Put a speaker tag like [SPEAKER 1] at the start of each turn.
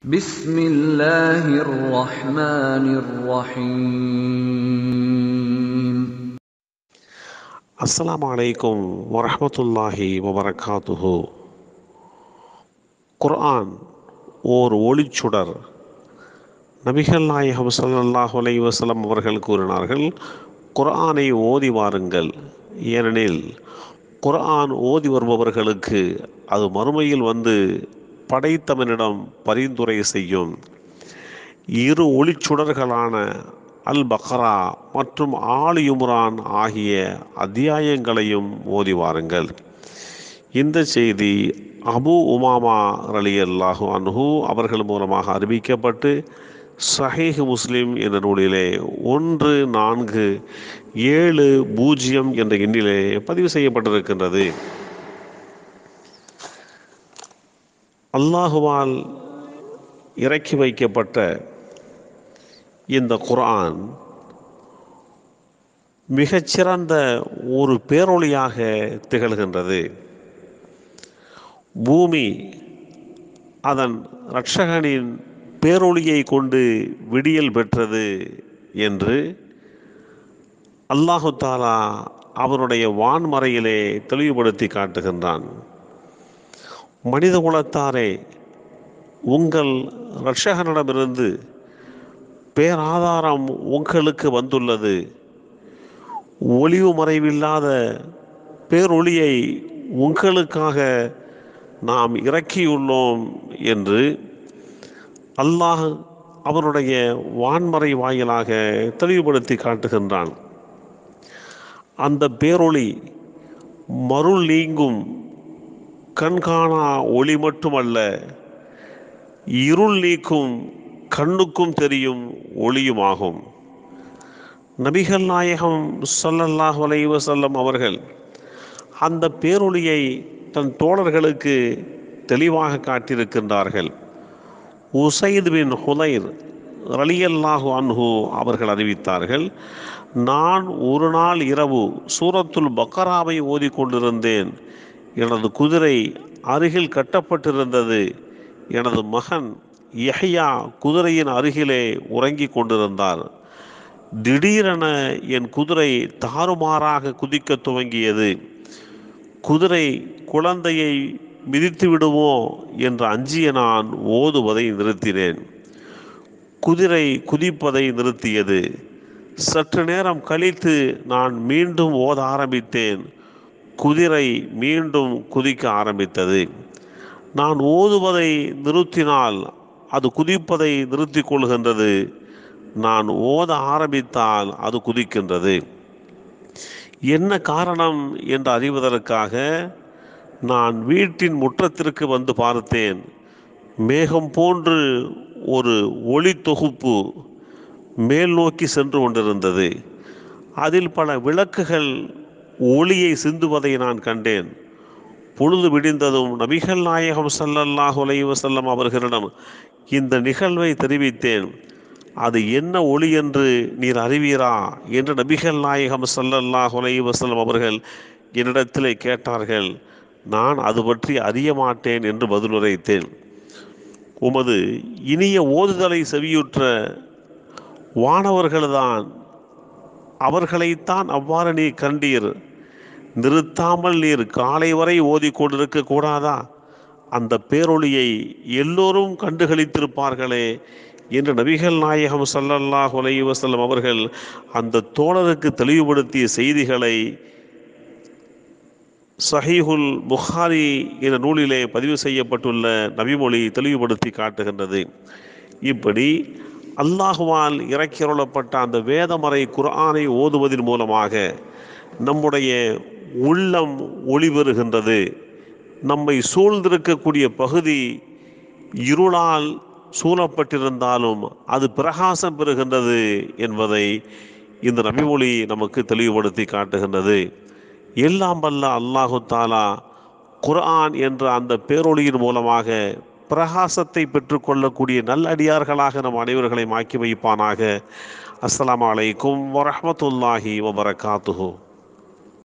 [SPEAKER 1] بسم الله الرحمن الرحيم
[SPEAKER 2] அஸ்ஸலாமு அலைக்கும் வரஹ்மத்துல்லாஹி வபரகாத்துஹு குர்ஆன் ஓர் ஒளிச்சுடர் நபிகள் நாயகம் ஸல்லல்லாஹு அலைஹி வஸல்லம் அவர்கள் கூறினார்கள் குர்ஆனை ஓதி வாருங்கள் ஏனெனில் குர்ஆன் ஓதி வருபவர்களுக்கு அது மறுமையில் வந்து படைத்தவனிடம் பரிந்துரை செய்யும் இரு ஒளிச்சுடர்களான அல் பக்ரா மற்றும் ஆலி இம்ரான் ஆகிய அத்தியாயங்களையும் ஓதி வாருங்கள் இந்த செய்தி அபு உமாமா ரலி அல்லாஹு அன்ஹு அவர்கள் மூலமாக அறிவிக்கப்பட்டு சஹீஹ் முஸ்லிம் என்ற நூலிலே ஒன்று நான்கு ஏழு பூஜ்ஜியம் என்ற எண்ணிலே பதிவு செய்யப்பட்டிருக்கின்றது அல்லாஹுவால் இறக்கி வைக்கப்பட்ட இந்த குர்ஆன் மிகச்சிறந்த ஒரு பேரொளியாக திகழ்கின்றது பூமி அதன் இரட்சகனின் பேரொளியை கொண்டு விடியல் பெற்றது என்று அல்லாஹு தாலா அவனுடைய வான்மறையிலே தெளிவுபடுத்தி காட்டுகின்றான் மனித குலத்தாரே உங்கள் இரட்சகனிடமிருந்து பேராதாரம் உங்களுக்கு வந்துள்ளது ஒளிவு மறைவில்லாத பேரொளியை உங்களுக்காக நாம் இறக்கியுள்ளோம் என்று அல்லாஹ் அவனுடைய வான்மறை வாயிலாக தெளிவுபடுத்தி காட்டுகின்றான் அந்த பேரொளி மருள் நீங்கும் கண்காணா ஒளி மட்டுமல்ல இருள் நீக்கும் கண்ணுக்கும் தெரியும் ஒளியுமாகும் நபிகள் நாயகம் ஸல்லல்லாஹு அலைஹி வஸல்லம் அவர்கள் அந்த பேரொளியை தன் தோழர்களுக்கு தெளிவாக காட்டியிருக்கின்றார்கள் உசைத் பின் ஹுதைர் ரலியல்லாஹு அன்ஹு அவர்கள் அறிவித்தார்கள் நான் ஒரு நாள் இரவு சூரத்துல் பக்கராவை ஓதிக்கொண்டிருந்தேன் எனது குதிரை அருகில் கட்டப்பட்டிருந்தது எனது மகன் யஹ்யா குதிரையின் அருகிலே உறங்கிக் கொண்டிருந்தார் திடீரென என் குதிரை தாறுமாறாக குதிக்க துவங்கியது குதிரை குழந்தையை மிதித்து விடுமோ என்று அஞ்சிய நான் ஓதுவதை நிறுத்தினேன் குதிரை குதிப்பதை நிறுத்தியது சற்று நேரம் கழித்து நான் மீண்டும் ஓத ஆரம்பித்தேன் குதிரை மீண்டும் குதிக்க ஆரம்பித்தது நான் ஓதுவதை நிறுத்தினால் அது குதிப்பதை நிறுத்திக் கொள்கின்றது நான் ஓத ஆரம்பித்தால் அது குதிக்கின்றது என்ன காரணம் என்று அறிவதற்காக நான் வீட்டின் முற்றத்திற்கு வந்து பார்த்தேன் மேகம் போன்று ஒரு ஒளி தொகுப்பு மேல் நோக்கி சென்று கொண்டிருந்தது அதில் பல விளக்குகள் ஒளியை சிந்துவதை நான் கண்டேன் பொழுது விடிந்ததும் நபிகள் நாயகம் ஸல்லல்லாஹு அலைஹி வஸல்லம் அவர்களிடம் இந்த நிகழ்வை தெரிவித்தேன் அது என்ன ஒளி என்று நீர் அறிவீரா என்று நபிகள் நாயகம் ஸல்லல்லாஹு அலைஹி வஸல்லம் அவர்கள் என்னிடத்திலே கேட்டார்கள் நான் அது பற்றி அறிய மாட்டேன் என்று பதிலுரைத்தேன் உமது இனிய ஓதுதலை செவியுற்ற வானவர்கள்தான் அவர்களைத்தான் அவ்வாறு நீ கண்டீர் நிறுத்தாமல் நீர் காலை வரை ஓதிக்கொண்டிருக்க கூடாதா அந்த பேரொளியை எல்லோரும் கண்டுகளித்திருப்பார்களே என்று நபிகள் நாயகம் ஸல்லல்லாஹு அலைஹி வஸல்லம் அவர்கள் அந்த தோழருக்கு தெளிவுபடுத்திய செய்திகளை சஹீஹுல் புகாரி என்ற நூலிலே பதிவு செய்யப்பட்டுள்ள நபிமொழி தெளிவுபடுத்தி காட்டுகின்றது இப்படி அல்லாஹுவால் இறக்கியருளப்பட்ட அந்த வேதமறை குர்ஆனை ஓதுவதன் மூலமாக நம்முடைய உள்ளம் ஒளி பெறுகின்றது நம்மை சூழ்ந்திருக்கக்கூடிய பகுதி இருளால் சூழப்பட்டிருந்தாலும் அது பிரகாசம் பெறுகின்றது என்பதை இந்த நபிமொழி நமக்கு தெளிவுபடுத்தி காட்டுகின்றது எல்லாம் வல்ல அல்லாஹு தாலா குர்ஆன் என்ற அந்த பேரொளியின் மூலமாக பிரகாசத்தை பெற்றுக்கொள்ளக்கூடிய நல்லடியார்களாக நம் அனைவர்களையும் ஆக்கி வைப்பானாக அஸ்ஸலாமு அலைக்கும் வரஹ்மத்துல்லாஹி வபரகாத்துஹு